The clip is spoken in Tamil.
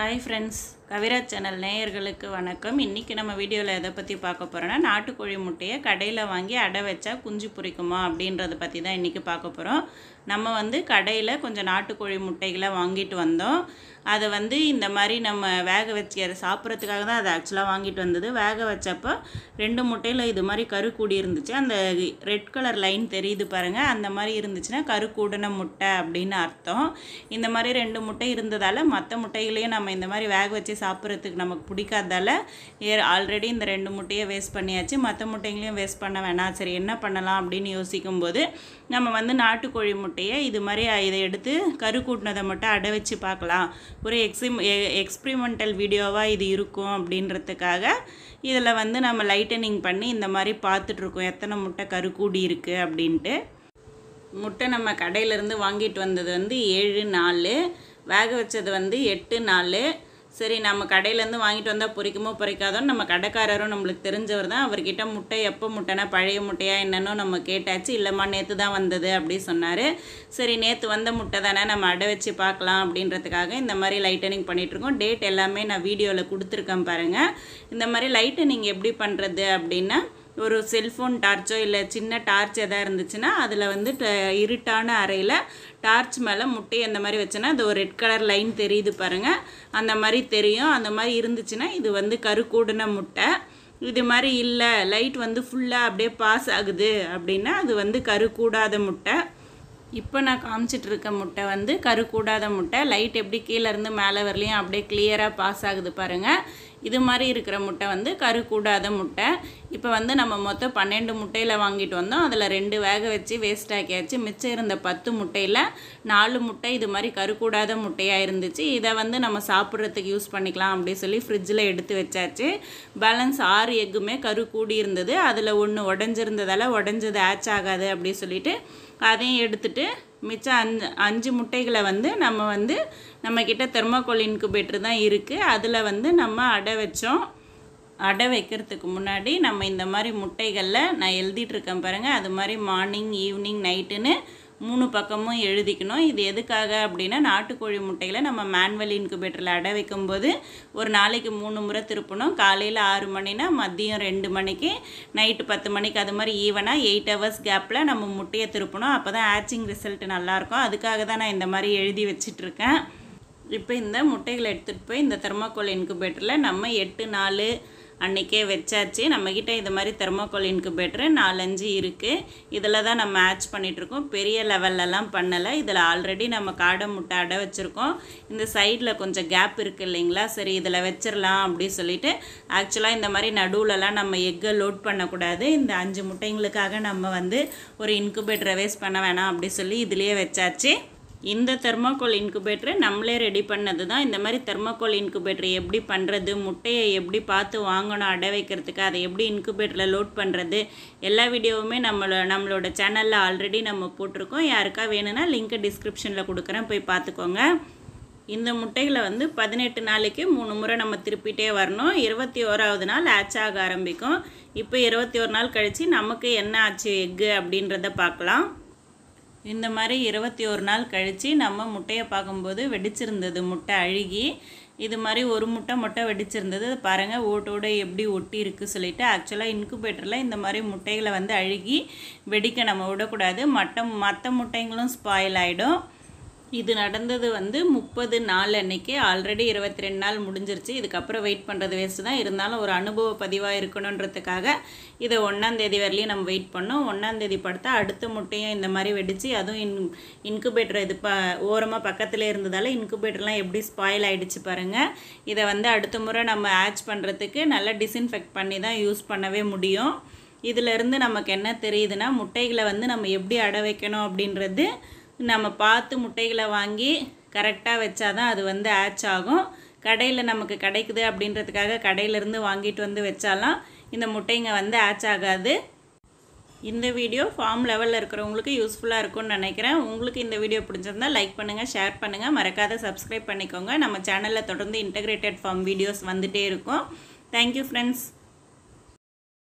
ஹாய் ஃப்ரெண்ட்ஸ் கவிராஜ் சேனல் நேயர்களுக்கு வணக்கம் இன்றைக்கி நம்ம வீடியோவில் எதை பற்றி பார்க்க போகிறோன்னா நாட்டுக்கோழி முட்டையை கடையில் வாங்கி அடை வச்சா குஞ்சு பொரிக்குமா அப்படின்றத பற்றி தான் இன்றைக்கி பார்க்க போகிறோம் நம்ம வந்து கடையில் கொஞ்சம் நாட்டுக்கோழி முட்டைகளை வாங்கிட்டு வந்தோம் அதை வந்து இந்த மாதிரி நம்ம வேக வச்சு அதை சாப்பிட்றதுக்காக தான் அதை ஆக்சுவலாக வாங்கிட்டு வந்தது வேக வச்சப்போ ரெண்டு முட்டையில் இது மாதிரி கரு கூடி இருந்துச்சு அந்த ரெட் கலர் லைன் தெரியுது பாருங்கள் அந்த மாதிரி இருந்துச்சுன்னா கரு கூடின முட்டை அப்படின்னு அர்த்தம் இந்த மாதிரி ரெண்டு முட்டை இருந்ததால் மற்ற முட்டைகளையும் நம்ம இந்த மாதிரி வேக வச்சு சாப்பிட்றதுக்கு நமக்கு பிடிக்காதால ஏ ஆல்ரெடி இந்த ரெண்டு முட்டையை வேஸ்ட் பண்ணியாச்சு மற்ற முட்டைகளையும் வேஸ்ட் பண்ண வேணாம் சரி என்ன பண்ணலாம் அப்படின்னு யோசிக்கும்போது நம்ம வந்து நாட்டுக்கோழி முட்டையை இது மாதிரி இதை எடுத்து கரு கூட்டினதை மட்டும் அடை வச்சு பார்க்கலாம் ஒரு எக்ஸிம் எக்ஸ்பிரிமெண்டல் வீடியோவாக இது இருக்கும் அப்படின்றதுக்காக இதில் வந்து நம்ம லைட்டனிங் பண்ணி இந்த மாதிரி பார்த்துட்ருக்கோம் எத்தனை முட்டை கரு கூடி இருக்குது அப்படின்ட்டு முட்டை நம்ம கடையிலேருந்து வாங்கிட்டு வந்தது வந்து ஏழு நாள் வேக வச்சது வந்து எட்டு நாள் சரி நம்ம கடையிலேருந்து வாங்கிட்டு வந்தால் பொரிக்குமோ பொரிக்காதோன்னு நம்ம கடைக்காரரும் நம்மளுக்கு தெரிஞ்சவர் தான் அவர்கிட்ட முட்டை எப்போ முட்டைனா பழைய முட்டையா என்னன்னு நம்ம கேட்டாச்சு இல்லைம்மா நேற்று தான் வந்தது அப்படி சொன்னார் சரி நேற்று வந்த முட்டை தானே நம்ம அடை வச்சு பார்க்கலாம் அப்படின்றதுக்காக இந்த மாதிரி லைட்டனிங் பண்ணிகிட்ருக்கோம் டேட் எல்லாமே நான் வீடியோவில் கொடுத்துருக்கேன் பாருங்கள் இந்த மாதிரி லைட்டனிங் எப்படி பண்ணுறது அப்படின்னா ஒரு செல்ஃபோன் டார்ச்சோ இல்லை சின்ன டார்ச் எதாவது இருந்துச்சுன்னா அதில் வந்து ட- இருட்டான அறையில் டார்ச் மேலே முட்டையை அந்த மாதிரி வச்சோன்னா அது ஒரு ரெட் கலர் லைன் தெரியுது பாருங்கள் அந்த மாதிரி தெரியும் அந்த மாதிரி இருந்துச்சுன்னா இது வந்து கருக்கூடின முட்டை இது மாதிரி இல்லை லைட் வந்து ஃபுல்லாக அப்படியே பாஸ் ஆகுது அப்படின்னா அது வந்து கருக்கூடாத முட்டை இப்போ நான் காமிச்சிட்டு இருக்க முட்டை வந்து கரு கூடாத முட்டை லைட் எப்படி கீழே இருந்து மேலே வரலையும் அப்படியே கிளியராக பாஸ் ஆகுது பாருங்கள் இது மாதிரி இருக்கிற முட்டை வந்து கரு கூடாத முட்டை இப்போ வந்து நம்ம மொத்தம் பன்னெண்டு முட்டையில் வாங்கிட்டு வந்தோம் அதில் ரெண்டு வேக வச்சு வேஸ்ட் ஆக்கியாச்சு மிச்சம் இருந்த பத்து முட்டையில் நாலு முட்டை இது மாதிரி கரு கூடாத முட்டையாக இருந்துச்சு இதை வந்து நம்ம சாப்பிட்றதுக்கு யூஸ் பண்ணிக்கலாம் அப்படி சொல்லி ஃப்ரிட்ஜில் எடுத்து வச்சாச்சு பேலன்ஸ் ஆறு எக்குமே கரு கூடி இருந்தது அதில் ஒன்று உடஞ்சிருந்ததால் உடஞ்சது ஆச் ஆகாது அப்படி சொல்லிட்டு அதையும் எடுத்துட்டு மிச்சம் அஞ்சு அஞ்சு முட்டைகளை வந்து நம்ம வந்து நம்மக்கிட்ட தெர்மாக்கோல் இன்குபேட்டர் தான் இருக்குது அதில் வந்து நம்ம அடை வச்சோம் அடை வைக்கிறதுக்கு முன்னாடி நம்ம இந்த மாதிரி முட்டைகளில் நான் எழுதிட்டு இருக்கேன் பாருங்கள் அது மாதிரி மார்னிங் ஈவினிங் நைட்டுன்னு மூணு பக்கமும் எழுதிக்கணும் இது எதுக்காக அப்படின்னா நாட்டுக்கோழி முட்டைகளை நம்ம மேனுவல் இன்குபேட்டரில் அடை வைக்கும்போது ஒரு நாளைக்கு மூணு முறை திருப்பணும் காலையில் ஆறு மணினா மதியம் ரெண்டு மணிக்கு நைட்டு பத்து மணிக்கு அது மாதிரி ஈவனாக எயிட் ஹவர்ஸ் கேப்பில் நம்ம முட்டையை திருப்பணும் அப்போ தான் ஆச்சிங் ரிசல்ட் நல்லாயிருக்கும் அதுக்காக தான் நான் இந்த மாதிரி எழுதி வச்சிட்ருக்கேன் இப்போ இந்த முட்டைகளை எடுத்துகிட்டு போய் இந்த தெர்மாக்கோல் இன்குபேட்டரில் நம்ம எட்டு நாள் அன்றைக்கே வச்சாச்சு நம்மக்கிட்ட இது மாதிரி தெர்மாக்கோல் இன்குபேட்டரு நாலஞ்சு இருக்குது இதில் தான் நம்ம மேட்ச் பண்ணிகிட்ருக்கோம் பெரிய லெவல்லலாம் பண்ணலை இதில் ஆல்ரெடி நம்ம காடை முட்டை அடை வச்சுருக்கோம் இந்த சைடில் கொஞ்சம் கேப் இருக்குது இல்லைங்களா சரி இதில் வச்சிடலாம் அப்படி சொல்லிட்டு ஆக்சுவலாக இந்த மாதிரி நடுவுலலாம் நம்ம எக்கை லோட் பண்ணக்கூடாது இந்த அஞ்சு முட்டைங்களுக்காக நம்ம வந்து ஒரு இன்குபேட்டரை வேஸ்ட் பண்ண வேணாம் அப்படி சொல்லி இதுலேயே வச்சாச்சு இந்த தெர்மாக்கோல் இன்குபேட்டரை நம்மளே ரெடி பண்ணது தான் இந்த மாதிரி தெர்மாக்கோல் இன்குபேட்டர் எப்படி பண்ணுறது முட்டையை எப்படி பார்த்து வாங்கணும் அடை வைக்கிறதுக்கு அதை எப்படி இன்குபேட்டரில் லோட் பண்ணுறது எல்லா வீடியோவுமே நம்மளோட நம்மளோட சேனலில் ஆல்ரெடி நம்ம போட்டிருக்கோம் யாருக்கா வேணும்னா லிங்க்கை டிஸ்கிரிப்ஷனில் கொடுக்குறேன் போய் பார்த்துக்கோங்க இந்த முட்டைகளை வந்து பதினெட்டு நாளைக்கு மூணு முறை நம்ம திருப்பிட்டே வரணும் இருபத்தி ஓராவது நாள் ஆச் ஆக ஆரம்பிக்கும் இப்போ இருபத்தி ஒரு நாள் கழித்து நமக்கு என்ன ஆச்சு எக்கு அப்படின்றத பார்க்கலாம் இந்த மாதிரி இருபத்தி ஒரு நாள் கழித்து நம்ம முட்டையை பார்க்கும்போது வெடிச்சிருந்தது முட்டை அழுகி இது மாதிரி ஒரு முட்டை மட்டும் வெடிச்சிருந்தது பாருங்கள் ஓட்டோட எப்படி ஒட்டி இருக்கு சொல்லிட்டு ஆக்சுவலாக இன்குபேட்டரில் இந்த மாதிரி முட்டைகளை வந்து அழுகி வெடிக்க நம்ம விடக்கூடாது மற்ற மற்ற முட்டைங்களும் ஸ்பாயில் ஆகிடும் இது நடந்தது வந்து முப்பது நாள் அன்னைக்கு ஆல்ரெடி இருபத்தி ரெண்டு நாள் முடிஞ்சிருச்சு இதுக்கப்புறம் வெயிட் பண்ணுறது வேஸ்ட்டு தான் இருந்தாலும் ஒரு அனுபவ பதிவாக இருக்கணுன்றதுக்காக இதை ஒன்றாந்தேதி வரலையும் நம்ம வெயிட் பண்ணோம் ஒன்றாந்தேதி படுத்தா அடுத்த முட்டையும் இந்த மாதிரி வெடிச்சு அதுவும் இன் இன்குபேட்டர் இது ப ஓரமாக பக்கத்தில் இருந்ததால் இன்குபேட்டர்லாம் எப்படி ஸ்பாயில் ஆயிடுச்சு பாருங்கள் இதை வந்து அடுத்த முறை நம்ம ஆச் பண்ணுறதுக்கு நல்லா டிஸ்இன்ஃபெக்ட் பண்ணி தான் யூஸ் பண்ணவே முடியும் இதிலிருந்து நமக்கு என்ன தெரியுதுன்னா முட்டைகளை வந்து நம்ம எப்படி அடை வைக்கணும் அப்படின்றது நம்ம பார்த்து முட்டைகளை வாங்கி கரெக்டாக வச்சாதான் அது வந்து ஆச் ஆகும் கடையில் நமக்கு கிடைக்குது அப்படின்றதுக்காக கடையிலேருந்து வாங்கிட்டு வந்து வச்சாலாம் இந்த முட்டைங்க வந்து ஆச் ஆகாது இந்த வீடியோ ஃபார்ம் லெவலில் இருக்கிறவங்களுக்கு யூஸ்ஃபுல்லாக இருக்கும்னு நினைக்கிறேன் உங்களுக்கு இந்த வீடியோ பிடிச்சிருந்தா லைக் பண்ணுங்கள் ஷேர் பண்ணுங்கள் மறக்காத சப்ஸ்கிரைப் பண்ணிக்கோங்க நம்ம சேனலில் தொடர்ந்து இன்டகிரேட்டட் ஃபார்ம் வீடியோஸ் வந்துகிட்டே இருக்கும் தேங்க்யூ ஃப்ரெண்ட்ஸ்